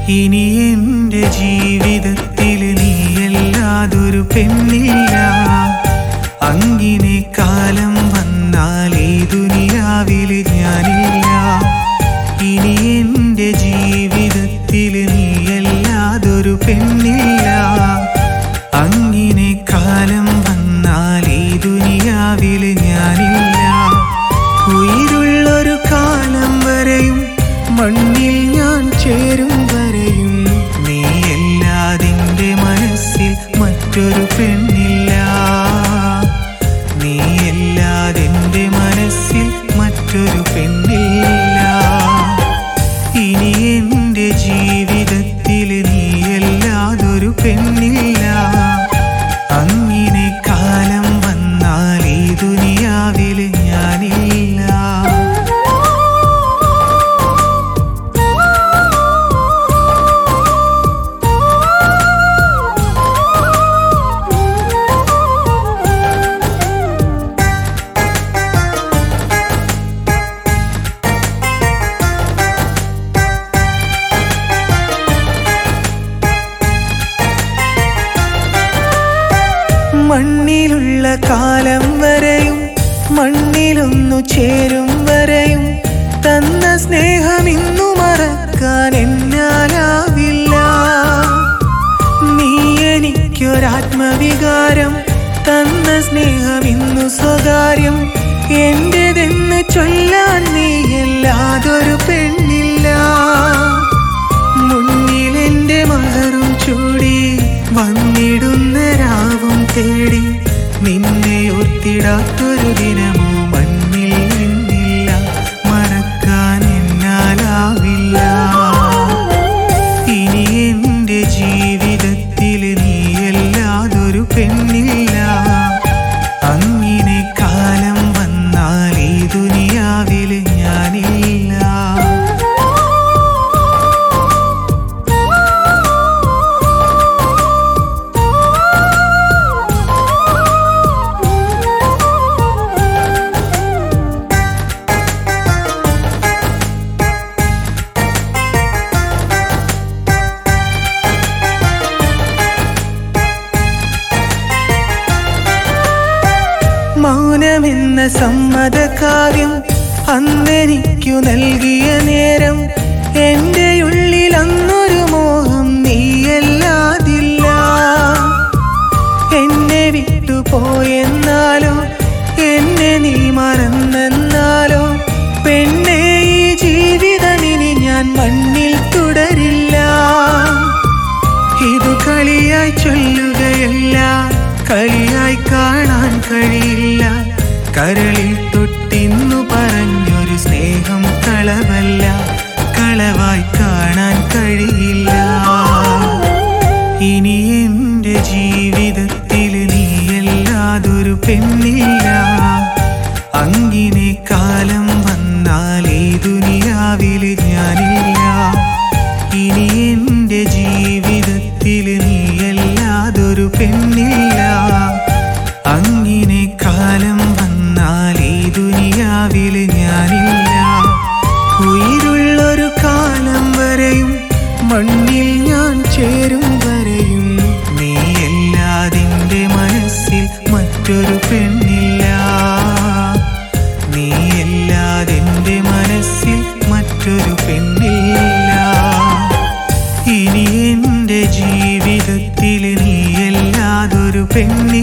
ഇനി എന്റെ ജീവിതത്തിൽ നീയല്ലാതൊരു പെണ്ണില്ല അങ്ങിനെ കാലം വന്നാൽ ഈ ദുനിയാവിൽ ഞാനില്ല ഇനി എന്റെ ജീവിതത്തിൽ നീയല്ലാതൊരു പെണ്ണില്ല അങ്ങിനെ കാലം വന്നാൽ ഈ ദുനിയാവിൽ ഞാനില്ല ഉயிருള്ളൊരു കാലം വരെയും മണ്ണിൽ ഞാൻ ചേരും വരെയും നീയല്ലാതിൻ്റെ മനസ്സിൽ മറ്റൊരു പെണ്ണില്ല നീയല്ലാതിൻ്റെ മനസ്സിൽ മറ്റൊരു പെണ്ണില്ല ഇനി എൻ്റെ ജീവിതത്തിൽ നീയല്ലാതൊരു പെണ്ണില്ല അങ്ങിനെ കാലം വന്നാൽ ഈ ദുനിയാവിൽ ഞാനില്ല മണ്ണിലുള്ള കാലം വരെയും മണ്ണിലൊന്നു ചേരും വരെയും തന്ന സ്നേഹം ഇന്നു മറക്കാൻ എന്നാലാവില്ല നീ എനിക്കൊരാത്മവികാരം തന്ന സ്നേഹം ഇന്നു സ്വകാര്യം എന്റേതെന്ന് ചൊല്ലാൻ നീയല്ലാതൊരു പെണ്ണില്ല മുന്നിൽ എന്റെ മലറും ചൂടി വന്നിടുന്ന രാവും തേടി നിന്നെ ഓർത്തിടാത്തൊരു ദിനമോ മണ്ണിൽ നിന്നില്ല മറക്കാൻ എന്നാലാവില്ല ഇനി എന്റെ ജീവിതത്തിൽ നീയല്ലാതൊരു പെണ്ണില്ല അങ്ങിനെ കാലം വന്നാൽ ഈ ദുനിയാവിൽ ഞാനില്ല മൗനമെന്ന സമ്മതകാര്യം അന്നെനിക്കു നൽകിയ നേരം എന്റെ ഉള്ളിൽ അന്നൊരു മോഹം നീയല്ലാതില്ല എന്നെ വിട്ടുപോയെന്നാലോ എന്നെ നീ മറന്നെന്നാലോ പെണ്ണെ ഈ ജീവിതമിനി ഞാൻ മണ്ണിൽ തുടരില്ല ഇത് കളിയായി ചൊല്ലുകയല്ല കളിയായി കാണാൻ കഴിയില്ല കരളിൽ തൊട്ടിന്നു പറഞ്ഞൊരു സ്നേഹം കളവല്ല കളവായി കാണാൻ കഴിയില്ല ഇനി എന്റെ ജീവിതത്തിൽ നീയല്ലാതൊരു പെണ്ണില്ല അങ്ങിനെ കാലം വന്നാൽ ഈ ദുനിയാവിൽ ഞാനില്ല ഇനി എന്റെ ജീവിതത്തിൽ നീയല്ലാതൊരു പെണ്ണില്ല അങ്ങിനെ കാലം വന്നാൽ ഈ ദുനിയാവിൽ ഞാനില്ല ഉயிருള്ളൊരു കാലം വരെയും മണ്ണിൽ ഞാൻ ചേരും വരെയും നീയല്ലാതിൻ്റെ മനസ്സിൽ മറ്റൊരു പെണ്ണില്ല നീയല്ലാതിൻ്റെ മനസ്സിൽ മറ്റൊരു പെണ്ണില്ല ഇനി എൻ്റെ ജീവിതത്തിൽ നീയല്ലാതൊരു പെണ്ണില്ല